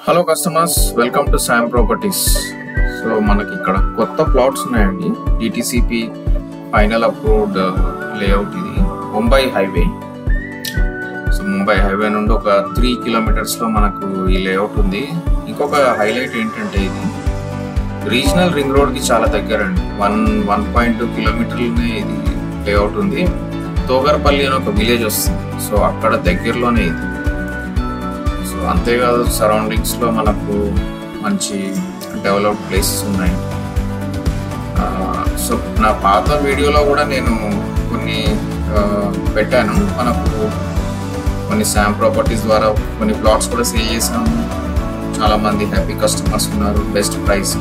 hello customers welcome to Sam properties so మనకి ఇక్కడ కొత్త ప్లాట్స్ ఉన్నాయండి డిటిసిపి ఫైనల్ అప్రూవ్డ్ లేఅవుట్ ఇది Mumbai highway so Mumbai highway నుండి ఒక త్రీ కిలోమీటర్స్ లో మనకు ఈ లేఅవుట్ ఉంది ఇంకొక హైలైట్ ఏంటంటే ఇది రీజనల్ రింగ్ రోడ్ కి చాలా దగ్గర అండి వన్ వన్ పాయింట్ టూ కిలోమీటర్లనే ఇది లేఅవుట్ ఉంది తోగర్పల్లి అని ఒక విలేజ్ వస్తుంది సో అక్కడ దగ్గరలోనే ఇది సో అంతేకాదు సరౌండింగ్స్ లో మనకు మంచి డెవలప్డ్ ప్లేసెస్ ఉన్నాయి ఆ, సో నా పాత వీడియోలో కూడా నేను కొన్ని ఆ, పెట్టాను మనకు కొన్ని శామ్ ప్రాపర్టీస్ ద్వారా కొన్ని ప్లాట్స్ కూడా సేల్ చేసాము చాలా మంది హ్యాపీ కస్టమర్స్ ఉన్నారు best price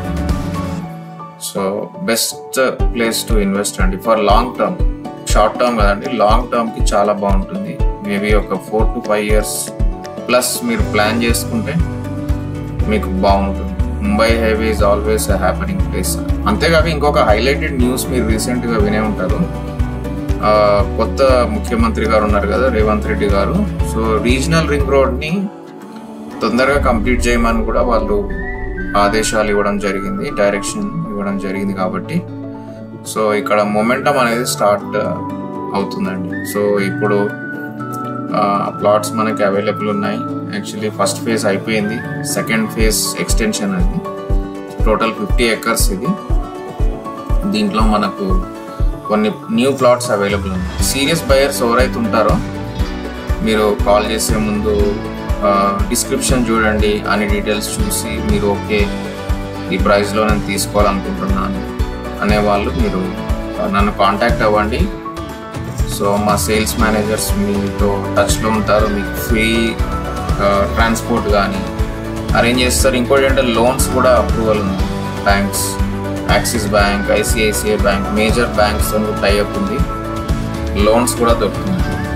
so best place to invest అండి for long term short term కదండి లాంగ్ టర్మ్ కి చాలా బాగుంటుంది మేబీ ఒక four to five years plus మీరు ప్లాన్ చేసుకుంటే మీకు బాగుంటుంది Mumbai highway is always happening place అంతేకాక ఇంకొక హైలైటెడ్ న్యూస్ మీరు రీసెంట్ గా వినే ఉంటారు ఆ, కొత్త ముఖ్యమంత్రి గారు ఉన్నారు కదా రేవంత్ రెడ్డి గారు సో రీజనల్ రింగ్ రోడ్ ని తొందరగా కంప్లీట్ చేయమని కూడా వాళ్ళు ఆదేశాలు ఇవ్వడం జరిగింది డైరెక్షన్ ఇవ్వడం జరిగింది కాబట్టి సో ఇక్కడ మొమెంటం అనేది స్టార్ట్ అవుతుందండి సో ఇప్పుడు ప్లాట్స్ మనకి అవైలబుల్ ఉన్నాయి యాక్చువల్లీ ఫస్ట్ ఫేజ్ అయిపోయింది సెకండ్ ఫేజ్ ఎక్స్టెన్షన్ అది టోటల్ ఫిఫ్టీ ఎకర్స్ ఇది దీంట్లో మనకు కొన్ని న్యూ ప్లాట్స్ అవైలబుల్ ఉన్నాయి సీరియస్ బయర్స్ ఎవరైతే ఉంటారో మీరు కాల్ చేసే ముందు డిస్క్రిప్షన్ చూడండి అన్ని డీటెయిల్స్ చూసి మీరు ఓకే ఈ ప్రైస్లో నేను తీసుకోవాలనుకుంటున్నాను అనేవాళ్ళు మీరు ఆ, నన్ను కాంటాక్ట్ అవ్వండి సో మా సేల్స్ మేనేజర్స్ మీతో టచ్లో ఉంటారు మీకు ఫ్రీ ట్రాన్స్పోర్ట్ కానీ అరేంజ్ చేస్తారు ఇంకోటి అంటే లోన్స్ కూడా అప్రూవల్ ఉంది banks Axis bank ICICI bank major banks tie up ఉంది లోన్స్ కూడా దొరుకుతుంది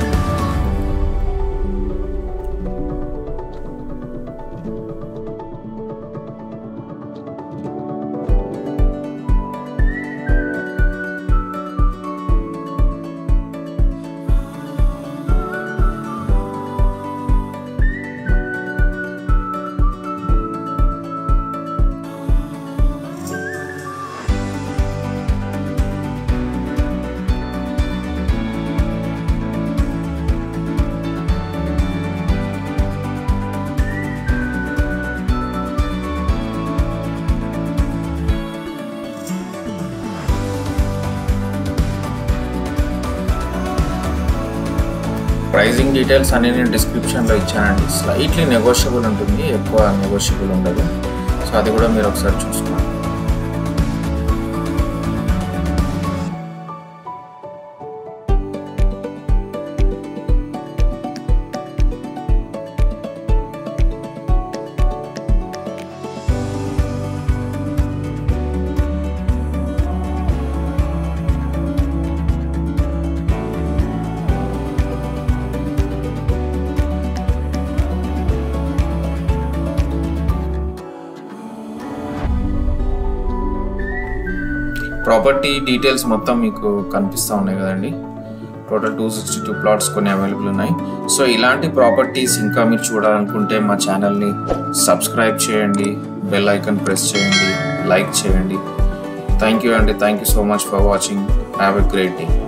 ప్రైజింగ్ డీటెయిల్స్ అన్ని నేను డిస్క్రిప్షన్లో ఇచ్చానండి స్లైట్లీ నెగోషియబుల్ ఉంటుంది ఎక్కువ నెగోషియబుల్ ఉండదు సో అది కూడా మీరు ఒకసారి చూసుకోండి ప్రాపర్టీ డీటెయిల్స్ మొత్తం మీకు కనిపిస్తూ ఉన్నాయి కదండి total two sixty two plots కొన్ని అవైలబుల్ ఉన్నాయి సో ఇలాంటి ప్రాపర్టీస్ ఇంకా మీరు చూడాలనుకుంటే మా ఛానల్ని సబ్స్క్రైబ్ చేయండి బెల్ ఐకాన్ ప్రెస్ చేయండి లైక్ చేయండి థ్యాంక్ యూ అండి thank you so much for watching have a great day